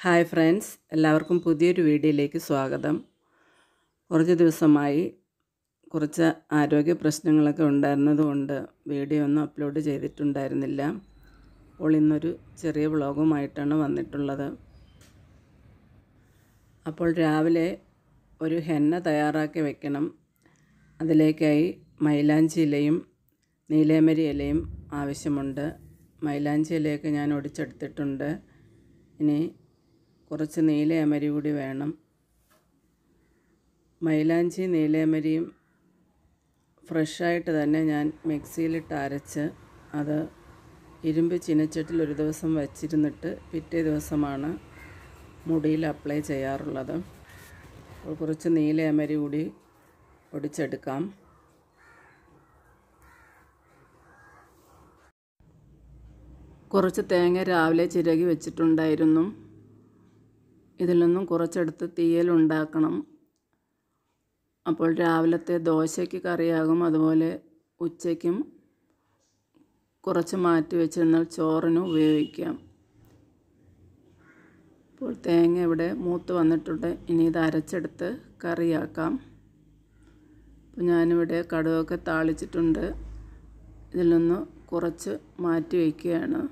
Hi friends എല്ലാവർക്കും പുതിയൊരു വീഡിയോയിലേക്ക് സ്വാഗതം കുറച്ച് ദിവസമായി കുറച്ച് ആരോഗ്യ പ്രശ്നങ്ങളൊക്കെ ഉണ്ടായിരുന്നതുകൊണ്ട് വീഡിയോ ഒന്നും അപ്ലോഡ് ചെയ്തിട്ടുണ്ടായിരുന്നില്ല അപ്പോൾ ഇന്നൊരു ചെറിയ വ്ളോഗുമായിട്ടാണ് വന്നിട്ടുള്ളത് അപ്പോൾ രാവിലെ ഒരു ഹെന്ന തയ്യാറാക്കി വെക്കണം അതിലേക്കായി മൈലാഞ്ചി ഇലയും നീലേമരി ഇലയും ആവശ്യമുണ്ട് മൈലാഞ്ചി ഇലയൊക്കെ ഞാൻ ഒടിച്ചെടുത്തിട്ടുണ്ട് ഇനി കുറച്ച് നീലയമരി കൂടി വേണം മൈലാഞ്ചി നീലയമരിയും ഫ്രഷായിട്ട് തന്നെ ഞാൻ മിക്സിയിലിട്ട് അരച്ച് അത് ഇരുമ്പ് ചിനച്ചട്ടിൽ ഒരു ദിവസം വച്ചിരുന്നിട്ട് പിറ്റേ ദിവസമാണ് മുടിയിൽ അപ്ലൈ ചെയ്യാറുള്ളത് അപ്പോൾ കുറച്ച് നീലയമരി കൂടി ഒടിച്ചെടുക്കാം കുറച്ച് തേങ്ങ രാവിലെ ചിരകി വെച്ചിട്ടുണ്ടായിരുന്നു ഇതിൽ നിന്നും കുറച്ചെടുത്ത് തീയലുണ്ടാക്കണം അപ്പോൾ രാവിലത്തെ ദോശയ്ക്ക് കറിയാകും അതുപോലെ ഉച്ചയ്ക്കും കുറച്ച് മാറ്റി വെച്ചിരുന്നാൽ ചോറിന് ഉപയോഗിക്കാം അപ്പോൾ തേങ്ങ ഇവിടെ മൂത്ത് വന്നിട്ടുണ്ട് ഇനി ഇത് അരച്ചെടുത്ത് കറിയാക്കാം അപ്പോൾ ഞാനിവിടെ കടുവൊക്കെ താളിച്ചിട്ടുണ്ട് ഇതിൽ നിന്ന് കുറച്ച് മാറ്റി വയ്ക്കുകയാണ്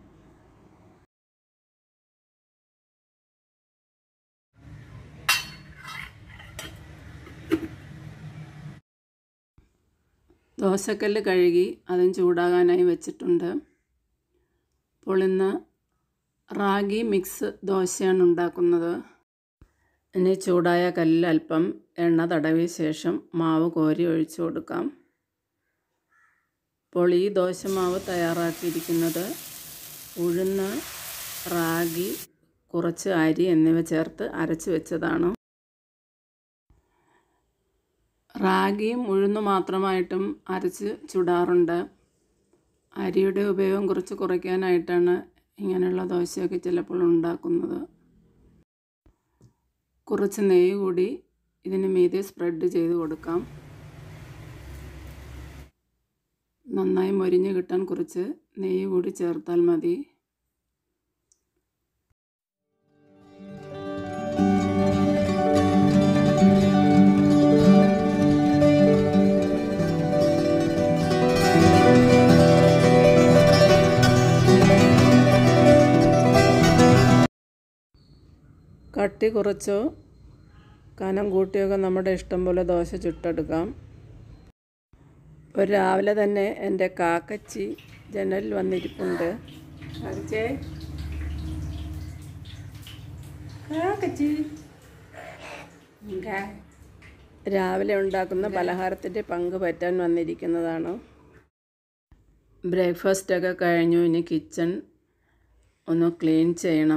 ദോശക്കല്ല് കഴുകി അതും ചൂടാകാനായി വെച്ചിട്ടുണ്ട് അപ്പോൾ ഇന്ന് റാഗി മിക്സ് ദോശയാണ് ഉണ്ടാക്കുന്നത് ഇനി ചൂടായ കല്ലിൽ അല്പം എണ്ണ തടവിയ ശേഷം മാവ് കോരി ഒഴിച്ചു കൊടുക്കാം അപ്പോൾ ഈ ദോശമാവ് തയ്യാറാക്കിയിരിക്കുന്നത് ഉഴുന്ന് റാഗി കുറച്ച് അരി എന്നിവ ചേർത്ത് അരച്ച് വെച്ചതാണ് റാഗിയും ഉഴുന്നു മാത്രമായിട്ടും അരച്ച് ചുടാറുണ്ട് അരിയുടെ ഉപയോഗം കുറച്ച് കുറയ്ക്കാനായിട്ടാണ് ഇങ്ങനെയുള്ള ദോശയൊക്കെ ചിലപ്പോൾ ഉണ്ടാക്കുന്നത് കുറച്ച് നെയ്യ് കൂടി ഇതിന് മീതെ സ്പ്രെഡ് ചെയ്ത് കൊടുക്കാം നന്നായി മൊരിഞ്ഞ് കിട്ടാൻ കുറച്ച് നെയ്യ് കൂടി ചേർത്താൽ മതി കട്ടി കുറച്ചോ കനം കൂട്ടിയൊക്കെ നമ്മുടെ ഇഷ്ടം പോലെ ദോശ ചുട്ടെടുക്കാം ഒരു രാവിലെ തന്നെ എൻ്റെ കാക്കച്ചി ജനലിൽ വന്നിരിപ്പുണ്ട് കാക്കച്ചേ കാക്കച്ചി രാവിലെ ഉണ്ടാക്കുന്ന പലഹാരത്തിൻ്റെ പങ്ക് പറ്റാൻ വന്നിരിക്കുന്നതാണ് ബ്രേക്ക്ഫാസ്റ്റൊക്കെ കഴിഞ്ഞു ഇനി കിച്ചൺ ഒന്ന് ക്ലീൻ ചെയ്യണം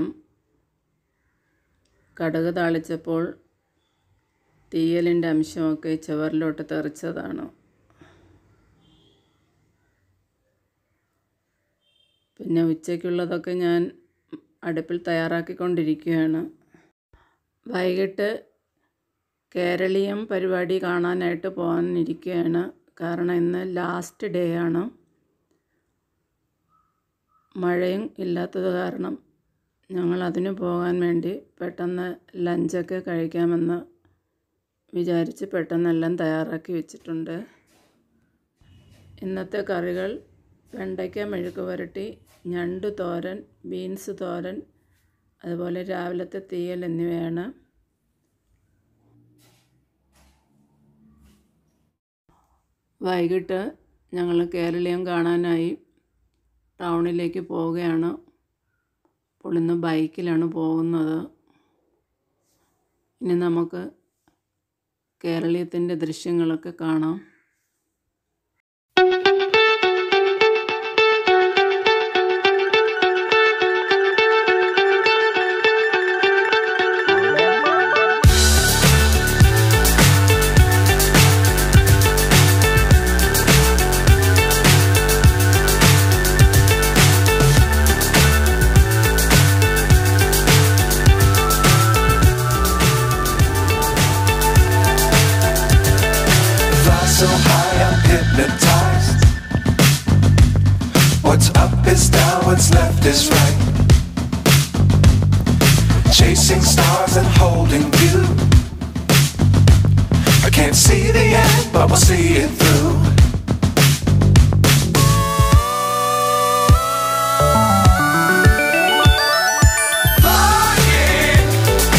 കടുക് താളിച്ചപ്പോൾ തീയലിൻ്റെ അംശമൊക്കെ ചുവരിലോട്ട് തെറിച്ചതാണ് പിന്നെ ഉച്ചയ്ക്കുള്ളതൊക്കെ ഞാൻ അടുപ്പിൽ തയ്യാറാക്കിക്കൊണ്ടിരിക്കുകയാണ് വൈകിട്ട് കേരളീയം പരിപാടി കാണാനായിട്ട് പോകാനിരിക്കുകയാണ് കാരണം ഇന്ന് ലാസ്റ്റ് ഡേ ആണ് മഴയും ഇല്ലാത്തത് കാരണം ഞങ്ങൾ അതിന് പോകാൻ വേണ്ടി പെട്ടെന്ന് ലഞ്ചൊക്കെ കഴിക്കാമെന്ന് വിചാരിച്ച് പെട്ടെന്നെല്ലാം തയ്യാറാക്കി വെച്ചിട്ടുണ്ട് ഇന്നത്തെ കറികൾ വെണ്ടയ്ക്ക മെഴുക്ക് പുരട്ടി ഞണ്ട് തോരൻ ബീൻസ് തോരൻ അതുപോലെ രാവിലത്തെ തീയൽ എന്നിവയാണ് വൈകിട്ട് ഞങ്ങൾ കേരളീയം കാണാനായി ടൗണിലേക്ക് പോവുകയാണ് അപ്പോൾ ഇന്ന് ബൈക്കിലാണ് പോകുന്നത് ഇനി നമുക്ക് കേരളീയത്തിൻ്റെ ദൃശ്യങ്ങളൊക്കെ കാണാം so high I'm hypnotized. What's up is down, what's left is right. chasing stars and holding you. I can't see the end, but we'll see it through. Flying,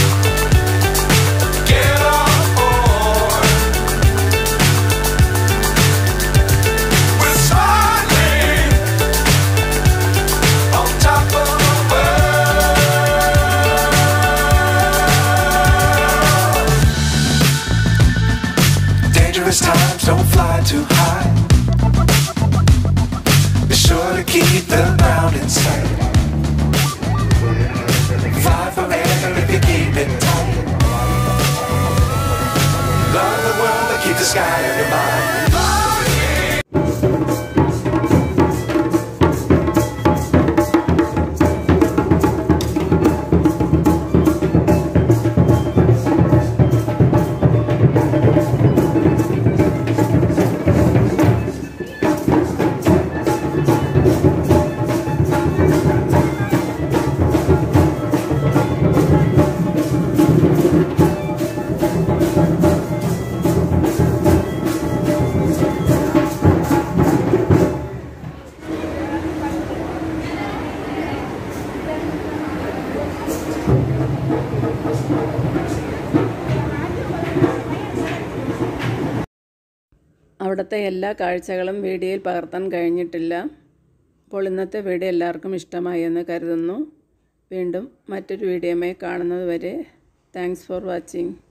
get on board. We're smiling on top of the world. Dangerous times don't fly too high. Be sure to keep the ground in sight. Fly forever if you keep it tight. Love the world, but keep the sky on your mind. അവിടുത്തെ എല്ലാ കാഴ്ചകളും വീഡിയോയിൽ പകർത്താൻ കഴിഞ്ഞിട്ടില്ല അപ്പോൾ ഇന്നത്തെ video എല്ലാവർക്കും ഇഷ്ടമായി എന്ന് കരുതുന്നു വീണ്ടും മറ്റൊരു വീഡിയോയുമായി കാണുന്നത് വരെ താങ്ക്സ് ഫോർ വാച്ചിങ്